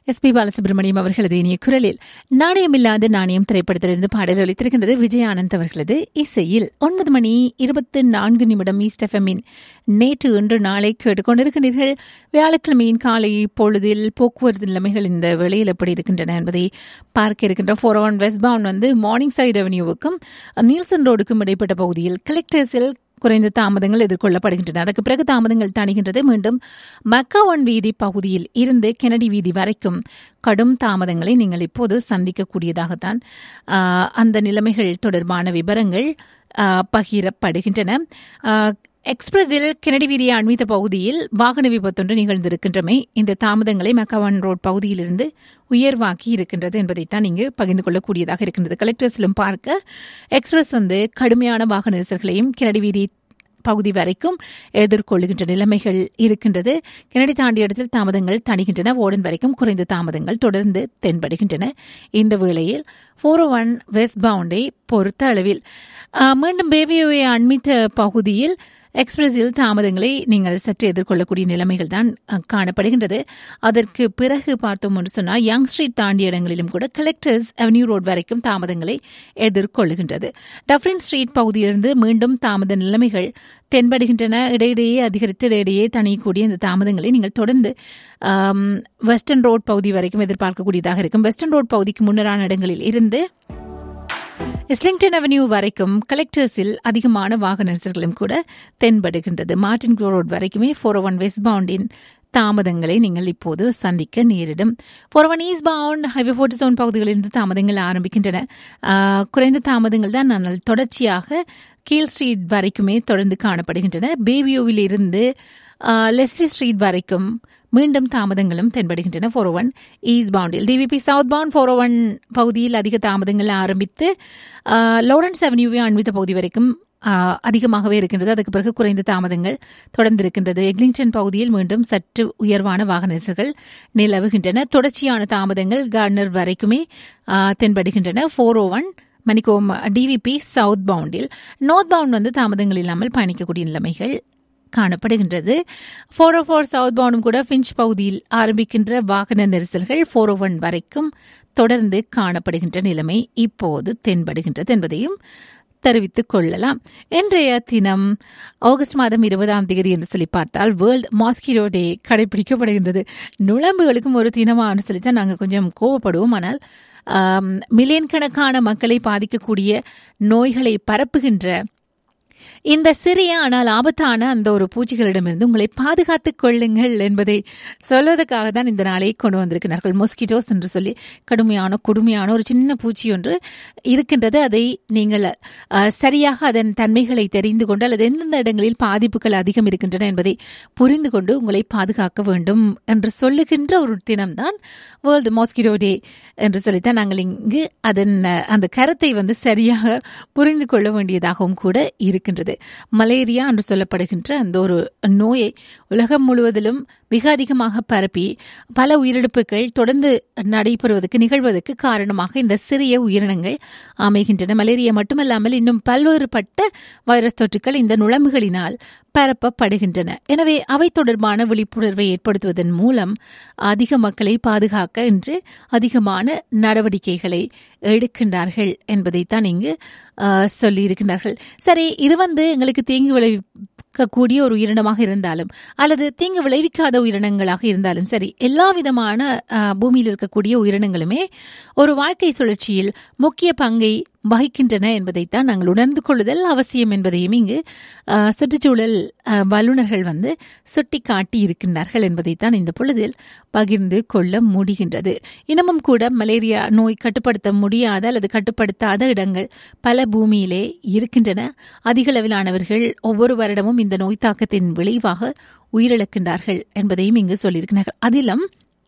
S B Balasubramaniam அவர்களது இனிய குரலில் நாணயமில்லாத நாணயம் திரைப்படத்திலிருந்து பாடல் ஒலித்திருக்கின்றது விஜயானந்த் அவர்களது இசையில் ஒன்பது மணி இருபத்தி நான்கு நிமிடம் ஈஸ்ட் எஃப்எம்மின் நேற்று இன்று நாளை கேட்டுக்கொண்டிருக்கின்றீர்கள் வியாழக்கிழமையின் காலை பொழுதில் போக்குவரத்து நிலைமைகள் இந்த வேளையில் எப்படி இருக்கின்றன என்பதை பார்க்க இருக்கின்ற ஃபோர் ஒன் வெஸ்ட் பவுன் வந்து மார்னிங் சைடு அவென்யூவுக்கும் நீல்சன் ரோடுக்கும் இடைப்பட்ட பகுதியில் கலெக்டர்ஸில் குறைந்த தாமதங்கள் எதிர்கொள்ளப்படுகின்றன அதற்கு பிறகு தாமதங்கள் தணிகின்றது மீண்டும் மக்காவன் வீதி பகுதியில் இருந்து கெனடி வீதி வரைக்கும் கடும் தாமதங்களை நீங்கள் இப்போது சந்திக்கக்கூடியதாகத்தான் ஆஹ், அந்த நிலைமைகள் தொடர்பான விவரங்கள் ஆஹ், பகிரப்படுகின்றன ஆஹ், எக்ஸ்பிரஸில் கெனடி வீதியை அண்மித்த பகுதியில் வாகன விபத்தொன்று நிகழ்ந்திருக்கின்றமை இந்த தாமதங்களை மக்காவன் ரோட் பகுதியிலிருந்து உயர்வாக்கி இருக்கின்றது என்பதைத்தான் இங்கு பகிர்ந்து கொள்ளக்கூடியதாக இருக்கின்றது கலெக்டர்ஸிலும் பார்க்க எக்ஸ்பிரஸ் வந்து கடுமையான வாகன நெரிசல்களையும் கெனடி வீதி பகுதி வரைக்கும் எதிர்கொள்ளுகின்ற நிலைமைகள் இருக்கின்றது கெனடி தாண்டிய இடத்தில் தாமதங்கள் தணிகின்றன ஓடன் வரைக்கும் குறைந்த தாமதங்கள் தொடர்ந்து தென்படுகின்றன இந்த வேளையில் ஃபோர் ஒன் வெஸ்ட் பவுண்டை பொறுத்த அளவில் ஆஹ், மீண்டும் பேபியோவை அண்மித்த பகுதியில் எக்ஸ்பிரஸில் தாமதங்களை நீங்கள் சற்று எதிர்கொள்ளக்கூடிய நிலைமைகள் தான் அஹ், காணப்படுகின்றது அதற்கு பிறகு பார்த்தோம் என்று சொன்னால் யங் ஸ்ட்ரீட் தாண்டிய இடங்களிலும் கூட கலெக்டர்ஸ் அவென்யூ ரோட் வரைக்கும் தாமதங்களை எதிர்கொள்ளுகின்றது டஃப்ரின் ஸ்ட்ரீட் பகுதியிலிருந்து மீண்டும் தாமத நிலைமைகள் தென்படுகின்றன இடையிடையே அதிகரித்து இடையிடையே தணியக்கூடிய இந்த தாமதங்களை நீங்கள் தொடர்ந்து ஆம், வெஸ்டர்ன் ரோட் பகுதி வரைக்கும் எதிர்பார்க்கக்கூடியதாக இருக்கும் வெஸ்டர்ன் ரோட் பகுதிக்கு முன்னரான இடங்களில் இருந்து இஸ்லிங்டன் அவென்யூ வரைக்கும் கலெக்டர்ஸில் அதிகமான வாகன நெரிசல்களும் கூட தென்படுகின்றது மார்டின் க்ரோ ரோட் வரைக்குமே ஃபோர் ஒன் வெஸ்ட் பவுண்டின் தாமதங்களை நீங்கள் இப்போது சந்திக்க நேரிடும் four one east bound highway forty seven பகுதிகளிலிருந்து தாமதங்கள் ஆரம்பிக்கின்றன ஆஹ், குறைந்த தாமதங்கள் தான் ஆனால் தொடர்ச்சியாக கீழ் ஸ்ட்ரீட் வரைக்குமே தொடர்ந்து காணப்படுகின்றன பேவியோவில் இருந்து ஆஹ், லெஸ்லி ஸ்ட்ரீட் வரைக்கும் மீண்டும் தாமதங்களும் தென்படுகின்றன ஃபோர் ஒன் ஈஸ்ட் பவுண்டில் DVP south bound four one பகுதியில் அதிக தாமதங்கள் ஆரம்பித்து ஆஹ், லாரன்ஸ் அவென்யூவை அண்மித்த பகுதி வரைக்கும் ஆஹ், அதிகமாகவே இருக்கின்றது அதுக்கு பிறகு குறைந்த தாமதங்கள் தொடர்ந்து இருக்கின்றது எக்லிங்டன் பகுதியில் மீண்டும் சற்று உயர்வான வாகன நெரிசல்கள் நிலவுகின்றன தொடர்ச்சியான தாமதங்கள் கார்னர் வரைக்குமே ஆஹ், தென்படுகின்றன ஃபோர் ஓ ஒன் மணிக்கோம் டிவிபி சவுத் பவுண்டில் நார்த் பவுண்ட் வந்து தாமதங்கள் இல்லாமல் பயணிக்கக்கூடிய நிலைமைகள் காணப்படுகின்றது ஃபோர் ஓ ஃபோர் சவுத் பவுண்டும் கூட ஃபின்ச் பகுதியில் ஆரம்பிக்கின்ற வாகன நெரிசல்கள் ஃபோர் ஓ ஒன் வரைக்கும் தொடர்ந்து காணப்படுகின்ற நிலைமை இப்போது தென்படுகின்றது என்பதையும் தெரிவித்துக் கொள்ளலாம் இன்றைய தினம் ஆகஸ்ட் மாதம் இருபதாம் தேதி என்று சொல்லி பார்த்தால் வேர்ல்ட் மாஸ்கிட்டோ டே கடைபிடிக்கப்படுகின்றது நுழம்புகளுக்கும் ஒரு தினமானு சொல்லித்தான் நாங்கள் கொஞ்சம் கோவப்படுவோம் ஆனால் ஆம், மில்லியன் கணக்கான மக்களை பாதிக்கக்கூடிய நோய்களை பரப்புகின்ற இந்த சிறிய ஆனால் ஆபத்தான அந்த ஒரு பூச்சிகளிடமிருந்து உங்களை பாதுகாத்துக் கொள்ளுங்கள் என்பதை சொல்வதற்காக தான் இந்த நாளை கொண்டு வந்திருக்கிறார்கள் மொஸ்கிட்டோஸ் என்று சொல்லி கடுமையான கொடுமையான ஒரு சின்ன பூச்சி ஒன்று இருக்கின்றது அதை நீங்கள் அஹ், சரியாக அதன் தன்மைகளை தெரிந்து கொண்டு அல்லது எந்தெந்த இடங்களில் பாதிப்புகள் அதிகம் இருக்கின்றன என்பதை புரிந்து கொண்டு உங்களை பாதுகாக்க வேண்டும் என்று சொல்லுகின்ற ஒரு தினம்தான் வேர்ல்டு மாஸ்கிட்டோ டே என்று சொல்லித்தான் நாங்கள் இங்கு அதன் அஹ், அந்த கருத்தை வந்து சரியாக புரிந்து கொள்ள வேண்டியதாகவும் கூட இருக்கின்றது மலேரியா என்று சொல்லப்படுகின்ற அந்த ஒரு நோயை உலகம் முழுவதிலும் மிக அதிகமாக பரப்பி பல உயிரிழப்புகள் தொடர்ந்து நடைபெறுவதற்கு நிகழ்வதற்கு காரணமாக இந்த சிறிய உயிரினங்கள் அமைகின்றன மலேரியா மட்டுமல்லாமல் இன்னும் பல்வேறுபட்ட வைரஸ் தொற்றுக்கள் இந்த நுழம்புகளினால் பரப்பப்படுகின்றன எனவே அவை தொடர்பான விழிப்புணர்வை ஏற்படுத்துவதன் மூலம் அதிக மக்களை பாதுகாக்க இன்று அதிகமான நடவடிக்கைகளை எடுக்கின்றார்கள் என்பதைத்தான் இங்கு ஆஹ், சொல்லியிருக்கிறார்கள் சரி இது வந்து எங்களுக்கு தீங்கு விளைவிக்கக்கூடிய ஒரு உயிரினமாக இருந்தாலும் அல்லது தீங்கு விளைவிக்காத உயிரினங்களாக இருந்தாலும் சரி எல்லா விதமான ஆஹ், பூமியில் இருக்கக்கூடிய உயிரினங்களுமே ஒரு வாழ்க்கை சுழற்சியில் முக்கிய பங்கை வகிக்கின்றன என்பதைத்தான் நாங்கள் உணர்ந்து கொள்ளுதல் அவசியம் என்பதையும் இங்கு ஆஹ், சுற்றுச்சூழல் ஆஹ், வல்லுநர்கள் வந்து சுட்டி காட்டி இருக்கின்றார்கள் என்பதைத்தான் இந்த பொழுதில் பகிர்ந்து கொள்ள முடிகின்றது இன்னமும் கூட மலேரியா நோய் கட்டுப்படுத்த முடியாத அல்லது கட்டுப்படுத்தாத இடங்கள் பல பூமியிலே இருக்கின்றன அதிக அளவிலானவர்கள் ஒவ்வொரு வருடமும் இந்த நோய் தாக்கத்தின் விளைவாக உயிரிழக்கின்றார்கள் என்பதையும் இங்கு சொல்லியிருக்கிறார்கள் அதிலும்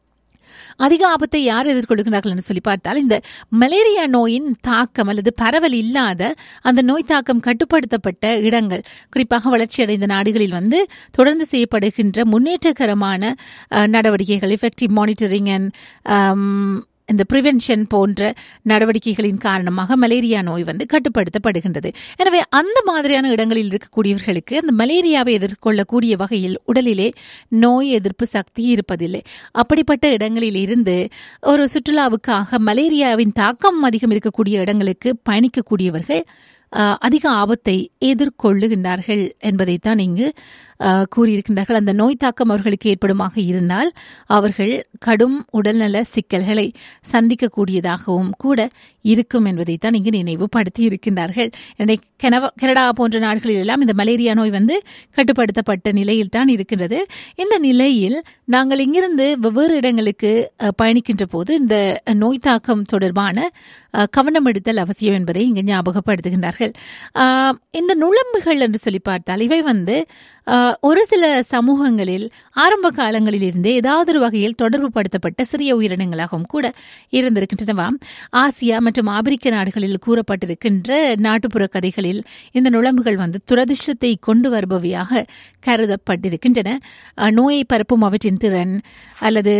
அதிக ஆபத்தை யார் எதிர்கொள்கிறார்கள் என்று சொல்லி பார்த்தால் இந்த மலேரியா நோயின் தாக்கம் அல்லது பரவல் இல்லாத அந்த நோய் தாக்கம் கட்டுப்படுத்தப்பட்ட இடங்கள் குறிப்பாக வளர்ச்சியடைந்த நாடுகளில் வந்து தொடர்ந்து செய்யப்படுகின்ற முன்னேற்றகரமான அஹ், நடவடிக்கைகள் எஃபெக்டிவ் மானிட்டரிங் அண்ட் இந்த ப்ரிவென்ஷன் போன்ற நடவடிக்கைகளின் காரணமாக மலேரியா நோய் வந்து கட்டுப்படுத்தப்படுகின்றது எனவே அந்த மாதிரியான இடங்களில் இருக்கக்கூடியவர்களுக்கு அந்த மலேரியாவை எதிர்கொள்ளக்கூடிய வகையில் உடலிலே நோய் எதிர்ப்பு சக்தி இருப்பதில்லை அப்படிப்பட்ட இடங்களில் இருந்து ஒரு சுற்றுலாவுக்காக மலேரியாவின் தாக்கம் அதிகம் இருக்கக்கூடிய இடங்களுக்கு பயணிக்கக்கூடியவர்கள் அஹ், அதிக ஆபத்தை எதிர்கொள்ளுகின்றார்கள் என்பதைத்தான் இங்கு அஹ், கூறியிருக்கின்றார்கள் அந்த நோய் தாக்கம் அவர்களுக்கு ஏற்படுமாக இருந்தால் அவர்கள் கடும் உடல்நல சிக்கல்களை சந்திக்கக்கூடியதாகவும் கூட இருக்கும் என்பதைத்தான் இங்கு நினைவுபடுத்தி இருக்கின்றார்கள் எனவே கனவா கனடா போன்ற நாடுகளில் எல்லாம் இந்த மலேரியா நோய் வந்து கட்டுப்படுத்தப்பட்ட நிலையில் தான் இருக்கின்றது இந்த நிலையில் நாங்கள் இங்கிருந்து வெவ்வேறு இடங்களுக்கு அஹ், பயணிக்கின்ற போது இந்த நோய் தாக்கம் தொடர்பான அஹ், கவனம் எடுத்தல் அவசியம் என்பதை இங்கு ஞாபகப்படுத்துகின்றார்கள் ஆஹ், இந்த நுழம்புகள் என்று சொல்லி பார்த்தால் இவை வந்து ஆஹ், ஒரு சில சமூகங்களில் ஆரம்ப காலங்களில் இருந்தே ஏதாவது ஒரு வகையில் தொடர்பு படுத்தப்பட்ட சிறிய உயிரினங்களாகவும் கூட இருந்திருக்கின்றனவாம் ஆசியா மற்றும் ஆப்பிரிக்க நாடுகளில் கூறப்பட்டிருக்கின்ற நாட்டுப்புற கதைகளில் இந்த நுழம்புகள் வந்து துரதிர்ஷ்டத்தை கொண்டு வருபவையாக கருதப்பட்டிருக்கின்றன ஆஹ், நோயை பரப்பும் அவற்றின் திறன் அல்லது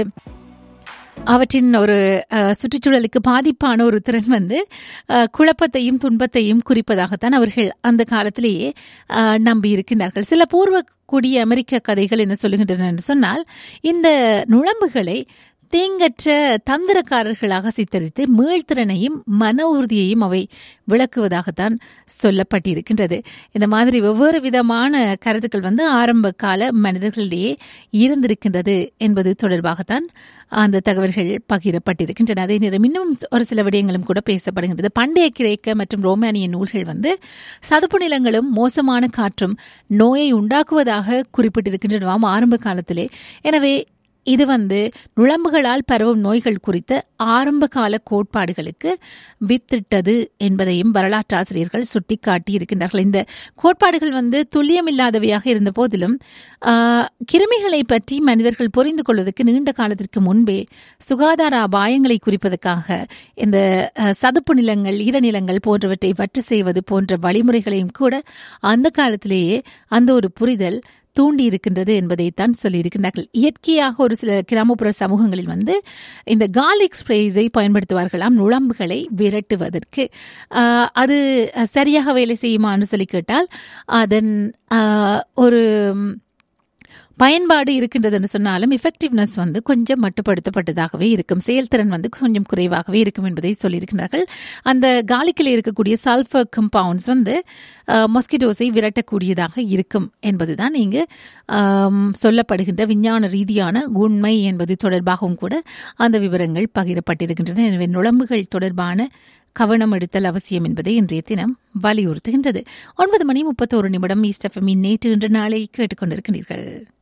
அவற்றின் ஒரு அஹ், சுற்றுச்சூழலுக்கு பாதிப்பான ஒரு திறன் வந்து அஹ், குழப்பத்தையும் துன்பத்தையும் குறிப்பதாகத்தான் அவர்கள் அந்த காலத்திலேயே அஹ், நம்பி இருக்கின்றார்கள் சில பூர்வ கூடிய அமெரிக்க கதைகள் என்ன சொல்லுகின்றன என்று சொன்னால் இந்த நுழம்புகளை தீங்கற்ற தந்திரக்காரர்களாக சித்தரித்து மீள்திறனையும் மன உறுதியையும் அவை விளக்குவதாகத்தான் சொல்லப்பட்டிருக்கின்றது இந்த மாதிரி வெவ்வேறு விதமான கருத்துக்கள் வந்து ஆரம்ப கால மனிதர்களிடையே இருந்திருக்கின்றது என்பது தொடர்பாகத்தான் அந்த தகவல்கள் பகிரப்பட்டிருக்கின்றன அதே நேரம் இன்னும் ஒரு சில விடயங்களும் கூட பேசப்படுகின்றது பண்டைய கிரேக்க மற்றும் ரோமானிய நூல்கள் வந்து சதுப்பு நிலங்களும் மோசமான காற்றும் நோயை உண்டாக்குவதாக குறிப்பிட்டிருக்கின்றனவாம் ஆரம்ப காலத்திலே எனவே இது வந்து நுழம்புகளால் பரவும் நோய்கள் குறித்த ஆரம்ப கால கோட்பாடுகளுக்கு வித்திட்டது என்பதையும் வரலாற்றாசிரியர்கள் சுட்டிக்காட்டி இருக்கின்றார்கள் இந்த கோட்பாடுகள் வந்து துல்லியமில்லாதவையாக இருந்த போதிலும் ஆஹ், கிருமிகளை பற்றி மனிதர்கள் புரிந்து கொள்வதற்கு நீண்ட காலத்திற்கு முன்பே சுகாதார அபாயங்களை குறிப்பதற்காக இந்த அஹ், சதுப்பு நிலங்கள் ஈரநிலங்கள் போன்றவற்றை வற்று செய்வது போன்ற வழிமுறைகளையும் கூட அந்த காலத்திலேயே அந்த ஒரு புரிதல் தூண்டி இருக்கின்றது என்பதைத்தான் சொல்லியிருக்கிறார்கள் இயற்கையாக ஒரு சில கிராமப்புற சமூகங்களில் வந்து இந்த கார்லிக் ஸ்ப்ரேஸை பயன்படுத்துவார்களாம் நுழம்புகளை விரட்டுவதற்கு ஆஹ், அது சரியாக வேலை செய்யுமான்னு சொல்லி கேட்டால் அதன் ஆஹ், ஒரு பயன்பாடு இருக்கின்றது என்று சொன்னாலும் எஃபெக்டிவ்னஸ் வந்து கொஞ்சம் மட்டுப்படுத்தப்பட்டதாகவே இருக்கும் செயல்திறன் வந்து கொஞ்சம் குறைவாகவே இருக்கும் என்பதை சொல்லியிருக்கிறார்கள் அந்த காலிக்கில் இருக்கக்கூடிய சல்ஃபர் கம்பவுண்ட்ஸ் வந்து மொஸ்கிட்டோஸை விரட்டக்கூடியதாக இருக்கும் என்பதுதான் இங்கு ஆம், சொல்லப்படுகின்ற விஞ்ஞான ரீதியான உண்மை என்பது தொடர்பாகவும் கூட அந்த விவரங்கள் பகிரப்பட்டிருக்கின்றன எனவே நுழம்புகள் தொடர்பான கவனம் எடுத்தல் அவசியம் என்பதை இன்றைய தினம் வலியுறுத்துகின்றது ஒன்பது மணி முப்பத்தோரு நிமிடம் ஈஸ்ட் எஃப்எம்மின் நேற்று இன்று நாளை கேட்டுக்கொண்டிருக்கிறீர்கள்